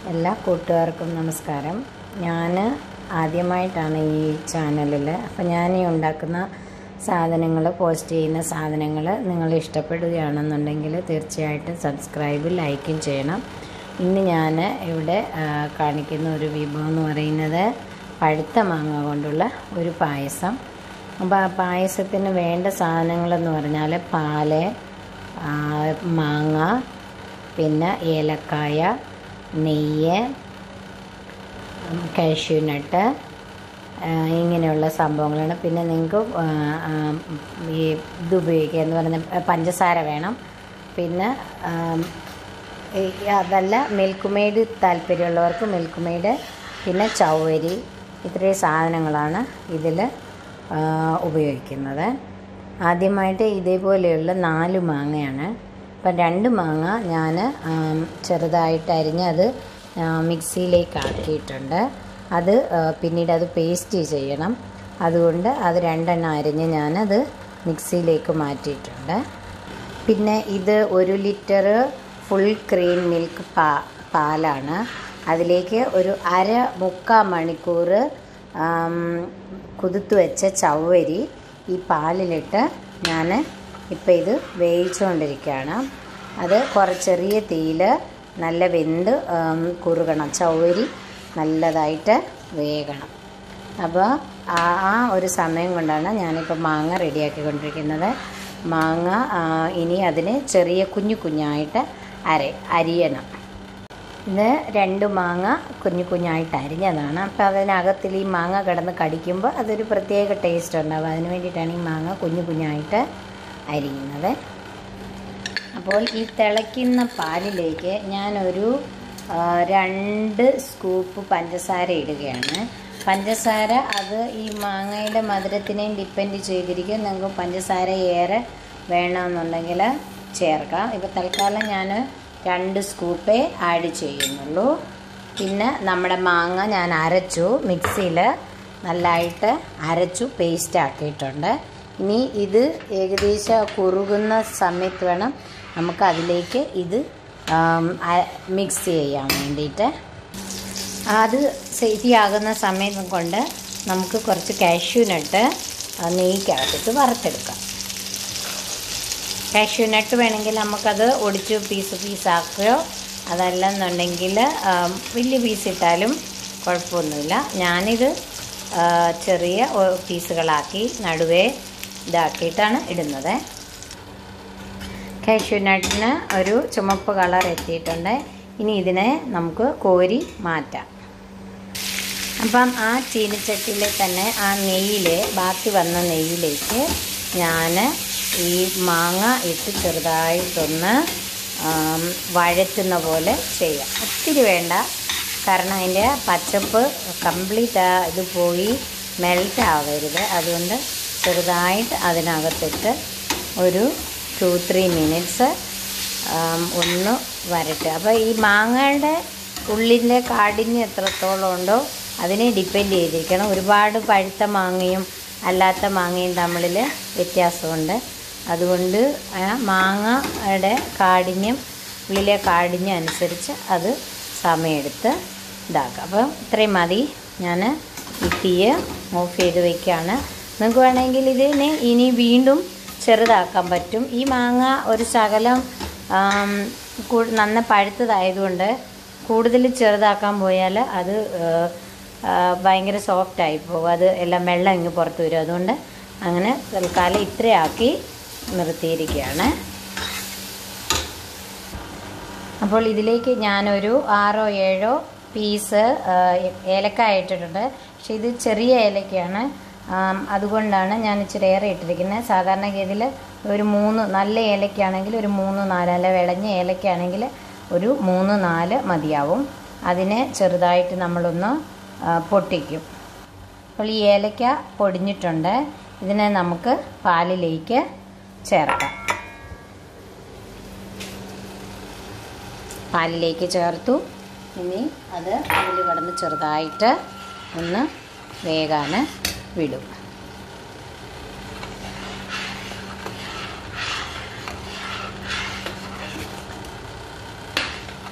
എല്ലാ കൂട്ടുകാർക്കും നമസ്കാരം ഞാൻ ആദ്യമായിട്ടാണ് ഈ ചാനലിൽ അപ്പം ഞാൻ ഈ ഉണ്ടാക്കുന്ന സാധനങ്ങൾ പോസ്റ്റ് ചെയ്യുന്ന സാധനങ്ങൾ നിങ്ങൾ ഇഷ്ടപ്പെടുകയാണെന്നുണ്ടെങ്കിൽ തീർച്ചയായിട്ടും സബ്സ്ക്രൈബ് ലൈക്കും ചെയ്യണം ഇന്ന് ഞാൻ ഇവിടെ ആ, കാണിക്കുന്ന ഒരു വിഭവം എന്ന് പറയുന്നത് പഴുത്ത മാങ്ങ കൊണ്ടുള്ള ഒരു പായസം അപ്പോൾ ആ പായസത്തിന് വേണ്ട സാധനങ്ങളെന്ന് പറഞ്ഞാൽ പാല് ആ, മാങ്ങ പിന്നെ ഏലക്കായ നെയ്യ് കാഷ്യൂനട്ട് ഇങ്ങനെയുള്ള സംഭവങ്ങളാണ് പിന്നെ നിങ്ങൾക്ക് ആ, ആ, ഈ ഇത് ഉപയോഗിക്കുക എന്ന് പറയുന്ന പഞ്ചസാര വേണം പിന്നെ ആ, ഈ അതല്ല മിൽക്ക് മെയ്ഡ് താല്പര്യമുള്ളവർക്ക് മിൽക്ക് മെയ്ഡ് പിന്നെ ചവ്വരി ഇത്രയും സാധനങ്ങളാണ് ഇതിൽ ഉപയോഗിക്കുന്നത് ആദ്യമായിട്ട് ഇതേപോലെയുള്ള നാല് മാങ്ങയാണ് അപ്പം രണ്ട് മാങ്ങ ഞാൻ ചെറുതായിട്ട് അരിഞ്ഞ് അത് ആ, മിക്സിയിലേക്ക് ആക്കിയിട്ടുണ്ട് അത് ആ, പിന്നീട് അത് പേസ്റ്റ് ചെയ്യണം അതുകൊണ്ട് അത് രണ്ടെണ്ണം അരിഞ്ഞ് ഞാനത് മിക്സിയിലേക്ക് മാറ്റിയിട്ടുണ്ട് പിന്നെ ഇത് ഒരു ലിറ്റർ ഫുൾ ക്രീം മിൽക്ക് പാ പാലാണ് അതിലേക്ക് ഒരു അര മുക്കാൽ മണിക്കൂർ ആം, കുതിർത്ത് വെച്ച ചവ്വരി ഈ പാലിലിട്ട് ഞാൻ ഇപ്പം ഇത് വേവിച്ചുകൊണ്ടിരിക്കുകയാണ് അത് കുറച്ച് ചെറിയ തീയിൽ നല്ല വെന്ത് ആം, കുറുകണം ചവ്വരി നല്ലതായിട്ട് വേകണം അപ്പോൾ ആ ആ ഒരു സമയം കൊണ്ടാണ് ഞാനിപ്പോൾ മാങ്ങ റെഡിയാക്കിക്കൊണ്ടിരിക്കുന്നത് മാങ്ങ ആ, ഇനി അതിന് ചെറിയ കുഞ്ഞു കുഞ്ഞായിട്ട് അര അരിയണം ഇത് രണ്ട് മാങ്ങ കുഞ്ഞു കുഞ്ഞായിട്ട് അരിഞ്ഞതാണ് അപ്പോൾ അതിനകത്തിൽ ഈ മാങ്ങ കിടന്ന് കടിക്കുമ്പോൾ അതൊരു പ്രത്യേക ടേസ്റ്റ് ഉണ്ടാവും അതിന് വേണ്ടിയിട്ടാണ് ഈ മാങ്ങ കുഞ്ഞു കുഞ്ഞായിട്ട് അരിയുന്നത് അപ്പോൾ ഈ തിളയ്ക്കുന്ന പാലിലേക്ക് ഞാനൊരു ആ, രണ്ട് സ്കൂപ്പ് പഞ്ചസാര ഇടുകയാണ് പഞ്ചസാര അത് ഈ മാങ്ങയുടെ മധുരത്തിനെയും ഡിപ്പെൻഡ് ചെയ്തിരിക്കും നിങ്ങൾക്ക് പഞ്ചസാര ഏറെ വേണമെന്നുണ്ടെങ്കിൽ ചേർക്കാം ഇപ്പോൾ തൽക്കാലം ഞാൻ രണ്ട് സ്കൂപ്പേ ആഡ് ചെയ്യുന്നുള്ളൂ പിന്നെ നമ്മുടെ മാങ്ങ ഞാൻ അരച്ചു മിക്സിയിൽ നല്ലതായിട്ട് അരച്ചു പേസ്റ്റ് ആക്കിയിട്ടുണ്ട് ഇനി ഇത് ഏകദേശം കുറുകുന്ന സമയത്ത് വേണം നമുക്ക് അതിലേക്ക് ഇത് മിക്സ് ചെയ്യാൻ വേണ്ടിയിട്ട് അത് ശരിയാകുന്ന സമയം കൊണ്ട് നമുക്ക് കുറച്ച് കാഷ്യൂനട്ട് നെയ്ക്കകത്തിട്ട് വറുത്തെടുക്കാം കാഷ്യൂനട്ട് വേണമെങ്കിൽ നമുക്കത് ഒടിച്ച് പീസ് പീസാക്കുകയോ അതല്ലെന്നുണ്ടെങ്കിൽ വലിയ പീസ് ഇട്ടാലും കുഴപ്പമൊന്നുമില്ല ഞാനിത് ആ, ചെറിയ ഒ- പീസുകളാക്കി നടുവേ ഇതാക്കിയിട്ടാണ് ഇടുന്നത് കാഷ്യൂനട്ടിന് ഒരു ചുമപ്പ് കളർ എത്തിയിട്ടുണ്ട് ഇനി ഇതിനെ നമുക്ക് കോരി മാറ്റാം അപ്പം ആ ചീനിച്ചട്ടിയിൽ തന്നെ ആ നെയ്യിൽ ബാക്കി വന്ന നെയ്യിലേക്ക് ഞാൻ ഈ മാങ്ങ ഇട്ട് ചെറുതായിട്ടൊന്ന് ആം, വഴറ്റുന്ന പോലെ ചെയ്യാം ഒത്തിരി വേണ്ട കാരണം അതിൻ്റെ പച്ചപ്പ് കംപ്ലീറ്റ് ആ ഇത് പോയി മെൽറ്റ് ആവരുത് അതുകൊണ്ട് ചെറുതായിട്ട് അതിനകത്തിട്ട് ഒരു ടു ത്രീ മിനിറ്റ്സ് ഒന്ന് വരട്ടുക അപ്പോൾ ഈ മാങ്ങയുടെ ഉള്ളിൻ്റെ കാടിന് എത്രത്തോളം ഉണ്ടോ അതിനെ ഡിപ്പെൻഡ് ചെയ്തിരിക്കണം ഒരുപാട് പഴുത്ത മാങ്ങയും അല്ലാത്ത മാങ്ങയും തമ്മിൽ വ്യത്യാസമുണ്ട് അതുകൊണ്ട് ആ മാങ്ങയുടെ കാഠിന്യം ഉള്ളിലെ കാഠിന്യം അനുസരിച്ച് അത് സമയമെടുത്ത് ഇതാക്കുക അപ്പോൾ ഇത്രയും മതി ഞാൻ ഈ തീയ് ഓഫ് ചെയ്ത് വയ്ക്കുകയാണ് നിങ്ങൾക്ക് വേണമെങ്കിൽ ഇതിനെ ഇനി വീണ്ടും ചെറുതാക്കാൻ പറ്റും ഈ മാങ്ങ ഒരു ശകലം ആം, കൂ- നന്ന പഴുത്തതായതുകൊണ്ട് കൂടുതൽ ചെറുതാക്കാൻ പോയാൽ അത് ഏഹ്, ആ, ഭയങ്കര സോഫ്റ്റായി പോകും അത് എല്ലാം വെള്ളം ഇങ്ങ് പുറത്ത് വരും അതുകൊണ്ട് അങ്ങനെ തൽക്കാലം ഇത്രയാക്കി നിർത്തിയിരിക്കുകയാണ് അപ്പോൾ ഇതിലേക്ക് ഞാനൊരു ആറോ ഏഴോ പീസ് ഏലക്കായ ഇട്ടിട്ടുണ്ട് പക്ഷെ ഇത് ചെറിയ ഏലക്കയാണ് ആം, അതുകൊണ്ടാണ് ഞാൻ ഇച്ചിരി ഏറെ ഇട്ടിരിക്കുന്നത് സാധാരണഗതിയിൽ ഒരു മൂന്ന് നല്ല ഏലക്കയാണെങ്കിൽ ഒരു മൂന്ന് നാല് അല്ല വിളഞ്ഞ ഏലക്കയാണെങ്കിൽ ഒരു മൂന്ന് നാല് മതിയാവും അതിനെ ചെറുതായിട്ട് നമ്മളൊന്ന് ആ, പൊട്ടിക്കും അപ്പോൾ ഈ ഏലക്ക പൊടിഞ്ഞിട്ടുണ്ട് ഇതിനെ നമുക്ക് പാലിലേക്ക് ചേർക്കാം പാലിലേക്ക് ചേർത്തു ഇനി അത് അതിൽ കിടന്ന് ചെറുതായിട്ട് ഒന്ന് വേകാൻ വിടും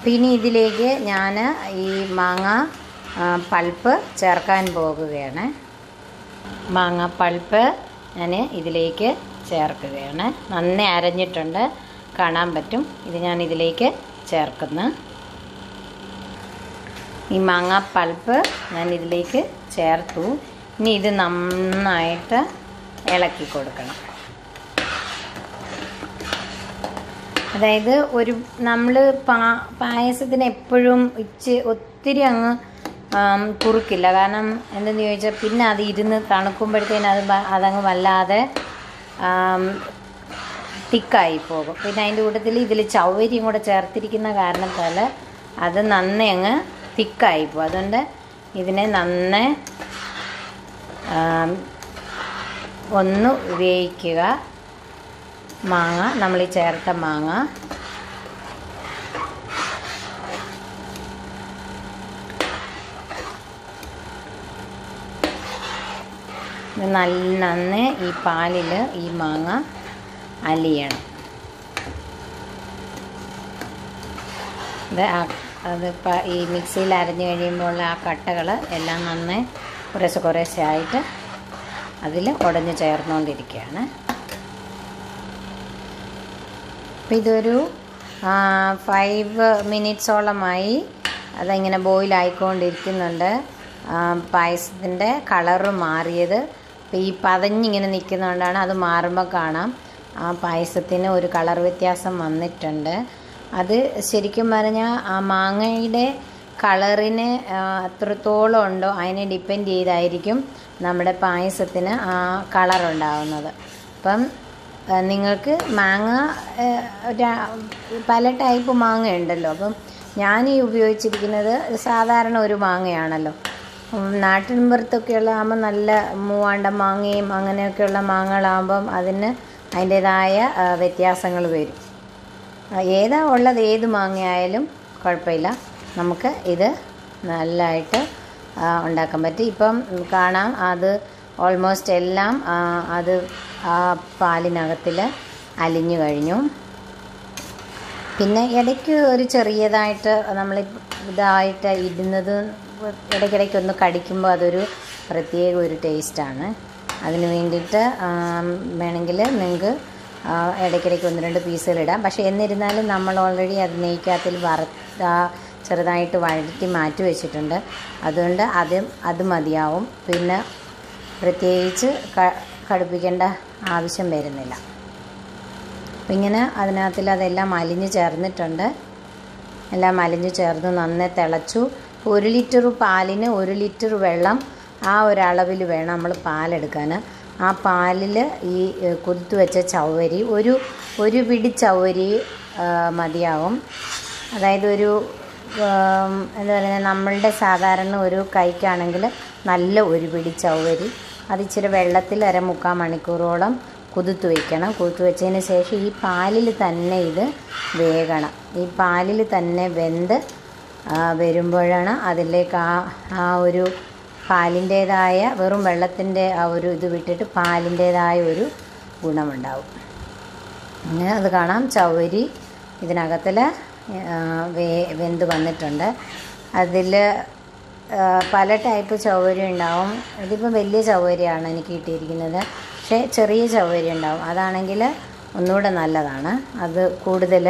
പിന്നെ ഇതിലേക്ക് ഞാൻ ഈ മാങ്ങ ആ, പൾപ്പ് ചേർക്കാൻ പോകുകയാണ് മാങ്ങ പൾപ്പ് ഞാൻ ഇതിലേക്ക് ചേർക്കുകയാണ് നന്നായി അരഞ്ഞിട്ടുണ്ട് കാണാൻ പറ്റും ഇത് ഞാൻ ഇതിലേക്ക് ചേർക്കുന്നു ഈ മാങ്ങ പൾപ്പ് ഞാൻ ഇതിലേക്ക് ചേർത്തു ഇനി ഇത് നന്നായിട്ട് ഇളക്കി കൊടുക്കണം അതായത് ഒരു നമ്മൾ പാ പായസത്തിന് എപ്പോഴും ഇച്ച് ഒത്തിരി അങ്ങ് ആം, കുറുക്കില്ല കാരണം എന്തെന്ന് ചോദിച്ചാൽ പിന്നെ അത് ഇരുന്ന് തണുക്കുമ്പോഴത്തേന് അത് വ- അതങ്ങ് വല്ലാതെ തിക്കായി പോകും പിന്നെ അതിൻ്റെ കൂട്ടത്തിൽ ഇതിൽ ചൗവരിയും കൂടെ ചേർത്തിരിക്കുന്ന കാരണത്താൽ അത് നന്നേ അങ്ങ് തിക്കായി പോകും അതുകൊണ്ട് ഇതിനെ നന്നേ ആം, ഒന്ന് വേവിക്കുക മാങ്ങ നമ്മൾ ഈ ചേർത്ത മാങ്ങ ഇത് നല്ല നന്നെ ഈ പാലിൽ ഈ മാങ്ങ അലിയണം ഇത് ആ അത് പ- ഈ മിക്സിയിൽ അരഞ്ഞു കഴിയുമ്പോൾ ആ കട്ടകൾ എല്ലാം നന്നായി കുറേശ്ശെ കുറേശ്ശെ ആയിട്ട് അതിൽ ഉടഞ്ഞു ചേർന്നുകൊണ്ടിരിക്കുകയാണ് അപ്പം ഇതൊരു ഫൈവ് മിനിറ്റ്സോളമായി അതിങ്ങനെ ബോയിൽ ആയിക്കൊണ്ടിരിക്കുന്നുണ്ട് പായസത്തിൻ്റെ കളറ് മാറിയത് അപ്പം ഈ പതഞ്ഞിങ്ങനെ നിൽക്കുന്നതുകൊണ്ടാണ് അത് മാറുമ്പോൾ കാണാം ആ പായസത്തിന് ഒരു കളർ വ്യത്യാസം വന്നിട്ടുണ്ട് അത് ശരിക്കും പറഞ്ഞാൽ ആ മാങ്ങയുടെ കളറിന് എത്രത്തോളം ഉണ്ടോ അതിനെ ഡിപ്പെൻഡ് ചെയ്തായിരിക്കും നമ്മുടെ പായസത്തിന് ആ കളർ ഉണ്ടാവുന്നത് അപ്പം ആ, നിങ്ങൾക്ക് മാങ്ങ ആ, രാ- പല ടൈപ്പ് മാങ്ങ ഉണ്ടല്ലോ അപ്പം ഞാൻ ഈ ഉപയോഗിച്ചിരിക്കുന്നത് സാധാരണ ഒരു മാങ്ങയാണല്ലോ ഉം, നാട്ടിൻപുറത്തൊക്കെയുള്ള ആകുമ്പോൾ നല്ല മൂവാണ്ട മാങ്ങയും അങ്ങനെയൊക്കെയുള്ള മാങ്ങകളാകുമ്പം അതിന് അതിൻ്റേതായ വ്യത്യാസങ്ങൾ വരും ആ, ഏതാ ഉള്ളത് ഏത് മാങ്ങയായാലും കുഴപ്പമില്ല നമുക്ക് ഇത് നല്ലതായിട്ട് ആ, ഉണ്ടാക്കാൻ പറ്റും ഇപ്പം കാണാം അത് ഓൾമോസ്റ്റ് എല്ലാം ആ, അത് ആ പാലിനകത്തിൽ അലിഞ്ഞു കഴിഞ്ഞു പിന്നെ ഇടയ്ക്ക് ഒരു ചെറിയതായിട്ട് നമ്മൾ ഇതായിട്ട് ഇടുന്നത് ഇടയ്ക്കിടയ്ക്ക് ഒന്ന് കടിക്കുമ്പോൾ അതൊരു പ്രത്യേക ഒരു ടേസ്റ്റാണ് അതിന് വേണ്ടിയിട്ട് വേണമെങ്കിൽ നിങ്ങൾക്ക് ഇടയ്ക്കിടയ്ക്ക് ഒന്ന് രണ്ട് പീസുകൾ ഇടാം പക്ഷേ എന്നിരുന്നാലും നമ്മൾ ഓൾറെഡി അത് നെയ്ക്കകത്തിൽ വറുത്ത ചെറുതായിട്ട് വഴറ്റി മാറ്റി വെച്ചിട്ടുണ്ട് അതുകൊണ്ട് അത് അത് മതിയാവും പിന്നെ പ്രത്യേകിച്ച് ക കടുപ്പിക്കേണ്ട ആവശ്യം വരുന്നില്ല അപ്പം ഇങ്ങനെ അതിനകത്തിൽ അതെല്ലാം അലിഞ്ഞ് ചേർന്നിട്ടുണ്ട് എല്ലാം അലിഞ്ഞ് ചേർന്ന് നന്നായി തിളച്ചു ഒരു ലിറ്റർ പാലിന് ഒരു ലിറ്റർ വെള്ളം ആ ഒരളവിൽ വേണം നമ്മൾ പാലെടുക്കാൻ ആ പാലിൽ ഈ ഏഹ്, കുതിർത്ത് വെച്ച ചവ്വരി ഒരു ഒരു പിടി ചവ്വരി ആ, മതിയാവും അതായത് ഒരു ആം, എന്താ പറയുക നമ്മളുടെ സാധാരണ ഒരു കൈക്കാണെങ്കിൽ നല്ല ഒരു പിടി ചവ്വരി അത് ഇച്ചിരി വെള്ളത്തിൽ അര മുക്കാൽ മണിക്കൂറോളം കുതിർത്ത് വയ്ക്കണം കുതിർത്ത് വെച്ചതിന് ശേഷം ഈ പാലിൽ തന്നെ ഇത് വേകണം ഈ പാലിൽ തന്നെ വെന്ത് ആ, വരുമ്പോഴാണ് അതിലേക്ക് ആ ആ ഒരു പാലിൻ്റേതായ വെറും വെള്ളത്തിൻ്റെ ആ ഒരു ഇത് വിട്ടിട്ട് പാലിൻ്റേതായ ഒരു ഗുണമുണ്ടാവും അങ്ങനെ അത് കാണാം ചവരി ഇതിനകത്തിൽ വേ വെന്ത് വന്നിട്ടുണ്ട് അതിൽ പല ടൈപ്പ് ചവരി ഉണ്ടാവും ഇതിപ്പോൾ വലിയ ചവരിയാണ് എനിക്ക് കിട്ടിയിരിക്കുന്നത് പക്ഷേ ചെറിയ ചവരി ഉണ്ടാവും അതാണെങ്കിൽ ഒന്നുകൂടെ നല്ലതാണ് അത് കൂടുതൽ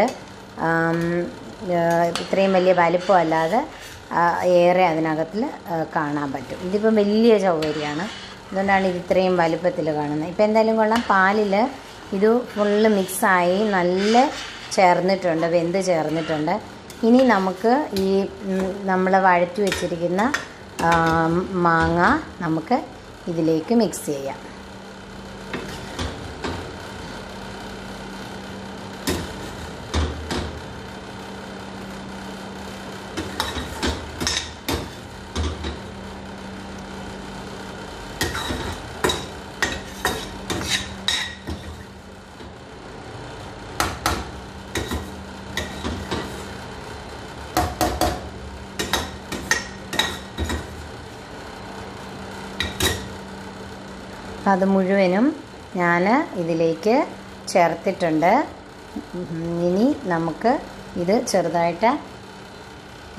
ഇത്രയും വലിയ വലിപ്പമല്ലാതെ ആ, ഏറെ അതിനകത്തിൽ കാണാൻ പറ്റും ഇതിപ്പം വലിയ ചവരിയാണ് അതുകൊണ്ടാണ് ഇത് ഇത്രയും വലിപ്പത്തിൽ കാണുന്നത് ഇപ്പം എന്തായാലും കൊള്ളാം പാലിൽ ഇത് ഫുള്ള് മിക്സായി നല്ല ചേർന്നിട്ടുണ്ട് വെന്ത് ചേർന്നിട്ടുണ്ട് ഇനി നമുക്ക് ഈ നമ്മൾ വഴറ്റി വെച്ചിരിക്കുന്ന ആ, മാങ്ങ നമുക്ക് ഇതിലേക്ക് മിക്സ് ചെയ്യാം അത് മുഴുവനും ഞാൻ ഇതിലേക്ക് ചേർത്തിട്ടുണ്ട് ഉം, ഇനി നമുക്ക് ഇത് ചെറുതായിട്ട്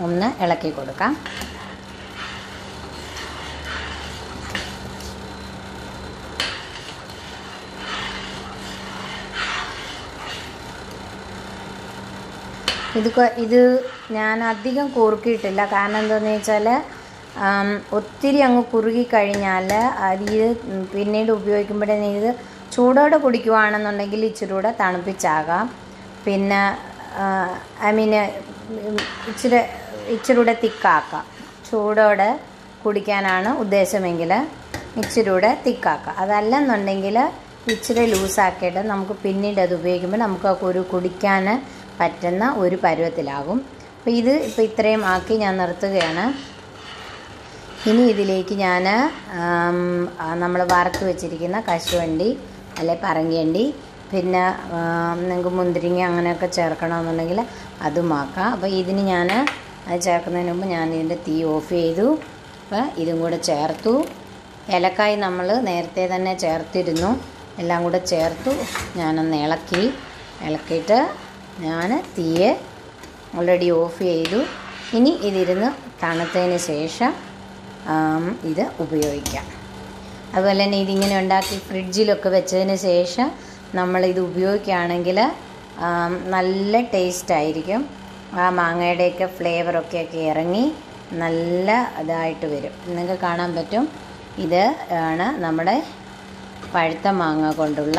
ഒന്ന് ഇളക്കി കൊടുക്കാം ഇത് കൊ- ഇത് ഞാൻ അധികം കുറുക്കിയിട്ടില്ല കാരണം എന്താണെന്ന് വെച്ചാൽ ആം, ഒത്തിരി അങ്ങ് കുറുകി കഴിഞ്ഞാൽ അത് ഇത് പിന്നീട് ഉപയോഗിക്കുമ്പോഴേ ഇത് ചൂടോടെ കുടിക്കുവാണെന്നുണ്ടെങ്കിൽ ഇച്ചിരി കൂടെ തണുപ്പിച്ചാകാം പിന്നെ ഐ മീൻ ഇച്ചിരി ഇച്ചിരി കൂടെ തിക്കാക്കാം ചൂടോടെ കുടിക്കാനാണ് ഉദ്ദേശമെങ്കിൽ ഇച്ചിരി കൂടെ തിക്കാക്കാം അതല്ലെന്നുണ്ടെങ്കിൽ ഇച്ചിരി ലൂസാക്കിയിട്ട് നമുക്ക് പിന്നീട് അത് ഉപയോഗിക്കുമ്പോൾ നമുക്ക് ആ ഒരു കുടിക്കാൻ പറ്റുന്ന ഒരു പരുവത്തിലാകും അപ്പോൾ ഇത് ഇപ്പോൾ ഇത്രയും ആക്കി ഞാൻ നിർത്തുകയാണ് ഇനി ഇതിലേക്ക് ഞാൻ നമ്മൾ വറുത്ത് വെച്ചിരിക്കുന്ന കശുവണ്ടി അല്ലെ പറങ്കിയണ്ടി പിന്നെ നിങ്ങൾക്ക് മുന്തിരിങ്ങ അങ്ങനെയൊക്കെ ചേർക്കണമെന്നുണ്ടെങ്കിൽ അതും ആക്കാം അപ്പോൾ ഇതിന് ഞാൻ അത് ചേർക്കുന്നതിന് മുമ്പ് ഞാൻ ഇതിൻ്റെ തീ ഓഫ് ചെയ്തു അപ്പോൾ ഇതും കൂടെ ചേർത്തു ഏലക്കായ് നമ്മൾ നേരത്തെ തന്നെ ചേർത്തിരുന്നു എല്ലാം കൂടെ ചേർത്തു ഞാനൊന്ന് ഇളക്കി ഇളക്കിയിട്ട് ഞാൻ തീയെ ഓൾറെഡി ഓഫ് ചെയ്തു ഇനി ഇതിരുന്ന് തണുത്തതിന് ശേഷം ആം, ഇത് ഉപയോഗിക്കാം അതുപോലെ തന്നെ ഇതിങ്ങനെ ഉണ്ടാക്കി ഫ്രിഡ്ജിലൊക്കെ വെച്ചതിന് ശേഷം നമ്മളിത് ഉപയോഗിക്കുകയാണെങ്കിൽ ആം, നല്ല ടേസ്റ്റ് ആയിരിക്കും ആ മാങ്ങയുടെയൊക്കെ ഫ്ലേവറൊക്കെ ഒക്കെ ഇറങ്ങി നല്ല ഇതായിട്ട് വരും നിങ്ങൾക്ക് കാണാൻ പറ്റും ഇത് ആണ് നമ്മുടെ പഴുത്ത മാങ്ങ കൊണ്ടുള്ള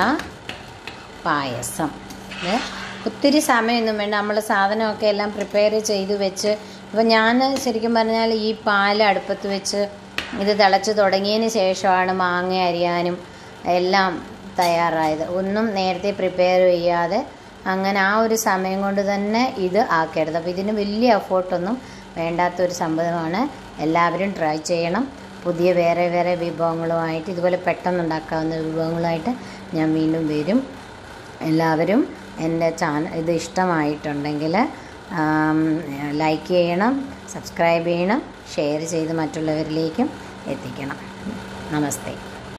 പായസം ഇത് ഒത്തിരി സമയമൊന്നും വേണ്ട നമ്മൾ സാധനമൊക്കെ എല്ലാം പ്രിപ്പയർ ചെയ്ത് വെച്ച് ഇപ്പം ഞാൻ ശരിക്കും പറഞ്ഞാൽ ഈ പാല് അടുപ്പത്ത് വെച്ച് ഇത് തിളച്ച് തുടങ്ങിയതിന് ശേഷമാണ് മാങ്ങ അരിയാനും എല്ലാം തയ്യാറായത് ഒന്നും നേരത്തെ പ്രിപ്പയർ ചെയ്യാതെ അങ്ങനെ ആ ഒരു സമയം കൊണ്ട് തന്നെ ഇത് ആക്കിയെടുത്തത് അപ്പോൾ ഇതിന് വലിയ എഫോർട്ടൊന്നും വേണ്ടാത്തൊരു സംഭവമാണ് എല്ലാവരും ട്രൈ ചെയ്യണം പുതിയ വേറെ വേറെ വിഭവങ്ങളുമായിട്ട് ഇതുപോലെ പെട്ടെന്ന് ഉണ്ടാക്കാവുന്ന വിഭവങ്ങളുമായിട്ട് ഞാൻ വീണ്ടും വരും എല്ലാവരും എൻ്റെ ചാനൽ ഇത് ഇഷ്ടമായിട്ടുണ്ടെങ്കിൽ ലൈക്ക് ചെയ്യണം സബ്സ്ക്രൈബ് ചെയ്യണം ഷെയർ ചെയ്ത് മറ്റുള്ളവരിലേക്കും എത്തിക്കണം നമസ്തേ